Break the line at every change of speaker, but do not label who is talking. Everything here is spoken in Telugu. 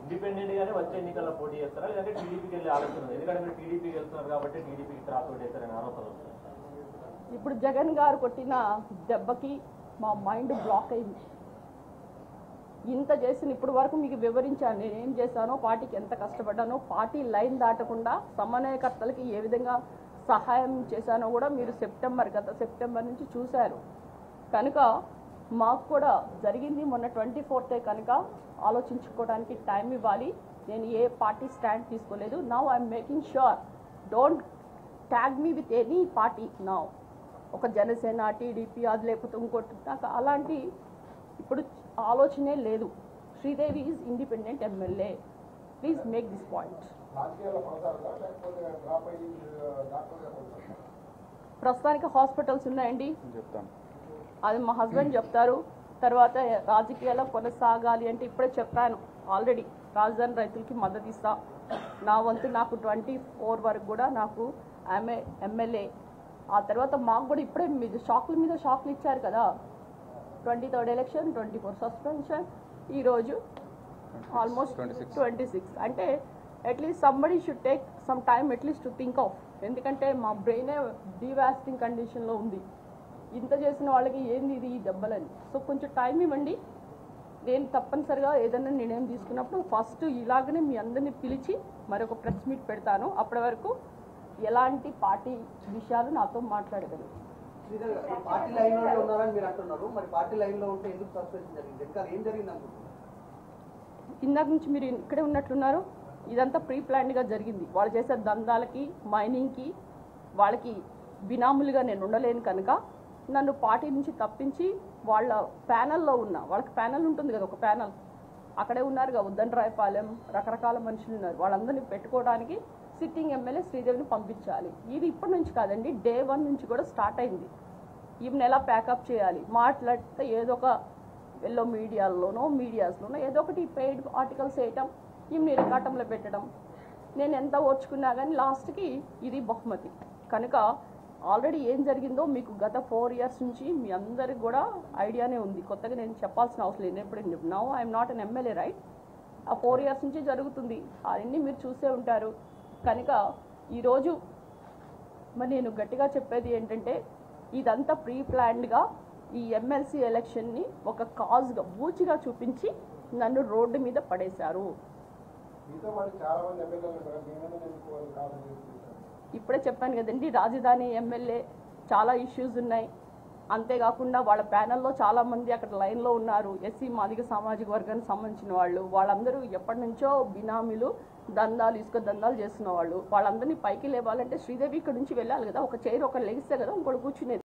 ఇండిపెండెంట్ గానే వచ్చే ఎన్నికల్లో పోటీ చేస్తారా లేదంటే టీడీపీకి వెళ్ళి ఆలోచన ఉంది ఎందుకంటే మీరు టీడీపీకి వెళ్తున్నారు కాబట్టి టీడీపీకి త్రాసు చేస్తారని ఆరోపణలు వస్తున్నాయి
ఇప్పుడు జగన్ గారు కొట్టిన దెబ్బకి మా మైండ్ బ్లాక్ అయింది ఇంత చేసిన ఇప్పుడు వరకు మీకు వివరించాను నేను ఏం చేశానో పార్టీకి ఎంత కష్టపడ్డానో పార్టీ లైన్ దాటకుండా సమన్వయకర్తలకి ఏ విధంగా సహాయం చేశానో కూడా మీరు సెప్టెంబర్ గత సెప్టెంబర్ నుంచి చూశారు కనుక మాకు కూడా జరిగింది మొన్న ట్వంటీ ఫోర్తే కనుక ఆలోచించుకోవడానికి టైం ఇవ్వాలి నేను ఏ పార్టీ స్టాండ్ తీసుకోలేదు now I'm making sure don't tag me with any party now ఒక జనసేన టీడీపీ అది లేకపోతే ఇంకోటి నాకు అలాంటి ఇప్పుడు ఆలోచనే లేదు Sridevi is independent MLA please make this point
రాజకీయాల్లో కొనసాగుతా లేకపోతే డ్రాప్ అయ్యి డాక్టర్గా కొనసాగుతా
ప్రస్తుతానికి హాస్పిటల్స్ ఉన్నాయండి
చెప్తాను
అది మా హస్బెండ్ చెప్తారు తర్వాత రాజకీయాల్లో కొనసాగాలి అంటే ఇప్పుడే చెప్పాను ఆల్రెడీ రాజధాని రైతులకి మద్దతు ఇస్తా నా వంతు నాకు ట్వంటీ ఫోర్ వరకు కూడా నాకు ఆమె ఎమ్మెల్యే ఆ తర్వాత మాకు కూడా ఇప్పుడే మీద షాకుల మీద షాకులు ఇచ్చారు కదా twenty third election twenty four suspension ఈరోజు ఆల్మోస్ట్
26.
ట్వంటీ సిక్స్ అంటే at least somebody should take some time at least to think of ఎందుకంటే మా బ్రెయినే డివాస్టింగ్ కండిషన్లో ఉంది ఇంత చేసిన వాళ్ళకి ఏంది ఇది ఈ దెబ్బలని సో కొంచెం టైం ఇవ్వండి నేను తప్పనిసరిగా ఏదైనా నిర్ణయం తీసుకున్నప్పుడు ఫస్ట్ ఇలాగనే మీ అందరిని పిలిచి మరొక ప్రెస్ మీట్ పెడతాను అప్పటి వరకు ఎలాంటి పార్టీ విషయాలు నాతో మాట్లాడగలరు
శ్రీధర్ గారు, పార్టీ లైన్ లోనే ఉన్నారని మీరు అంటున్నారు మరి పార్టీ లైన్ లో ఉంటే ఎందుకు సస్పెన్షన్ జరిగింది ఇంకా ఏం జరిగింది అనుకుంటున్నారు
ఇందాక నుంచి మీరు ఇక్కడే ఉన్నట్లున్నారు ఇదంతా ప్రీ ప్లాన్డ్గా జరిగింది వాళ్ళు చేసే దందాలకి మైనింగ్కి వాళ్ళకి బినాములుగా నేను ఉండలేను కనుక నన్ను పార్టీ నుంచి తప్పించి వాళ్ళ ప్యానల్లో ఉన్న వాళ్ళకి ప్యానల్ ఉంటుంది కదా ఒక ప్యానల్ అక్కడే ఉన్నారుగా ఉద్దండరాయపాలెం రకరకాల మనుషులు ఉన్నారు వాళ్ళందరినీ పెట్టుకోవడానికి సిట్టింగ్ ఎమ్మెల్యే శ్రీదేవిని పంపించాలి ఇది ఇప్పటి నుంచి కాదండి డే వన్ నుంచి కూడా స్టార్ట్ అయింది ఈమెను ఎలా ప్యాకప్ చేయాలి మాట్లాడితే ఏదో ఒక ఎల్లో మీడియాల్లోనో మీడియాస్లోనో ఏదో ఒకటి పెయిడ్ ఆర్టికల్స్ వేయటం ఈమె ఇరకాటంలో పెట్టడం నేను ఎంత ఓర్చుకున్నా కానీ లాస్ట్కి ఇది బహుమతి కనుక ఆల్రెడీ ఏం జరిగిందో మీకు గత ఫోర్ ఇయర్స్ నుంచి మీ అందరికి కూడా ఐడియానే ఉంది కొత్తగా నేను చెప్పాల్సిన అవసరం లేదు ఎప్పుడు now I'm not an MLA right ఆ ఫోర్ ఇయర్స్ నుంచి జరుగుతుంది అవన్నీ మీరు చూసే ఉంటారు కనుక ఈరోజు మరి నేను గట్టిగా చెప్పేది ఏంటంటే ఇదంతా ప్రీ ప్లాన్డ్గా ఈ ఎమ్మెల్సీ ఎలక్షన్ని ఒక కాజ్గా బూచిగా చూపించి నన్ను రోడ్డు మీద పడేశారు
మీతో పాటు చాలా మంది ఎమ్మెల్యేలు ఉంటారు మీ మీద ఎందుకు వాళ్ళు కాదని చేస్తారు
ఇప్పుడే చెప్పాను కదండి రాజధాని ఎమ్మెల్యే చాలా ఇష్యూస్ ఉన్నాయి అంతేకాకుండా వాళ్ళ ప్యానల్లో చాలా మంది అక్కడ లైన్లో ఉన్నారు ఎస్సీ మాదిగ సామాజిక వర్గానికి సంబంధించిన వాళ్ళు వాళ్ళందరూ ఎప్పటి నుంచో బినామీలు దందాలు ఇసుక దందాలు చేస్తున్న వాళ్ళు వాళ్ళందరినీ పైకి లేవాలంటే శ్రీదేవి ఇక్కడ నుంచి వెళ్ళాలి కదా ఒక చైర్ ఒకరు లెగిస్తే కదా ఇంకోటి కూర్చునేది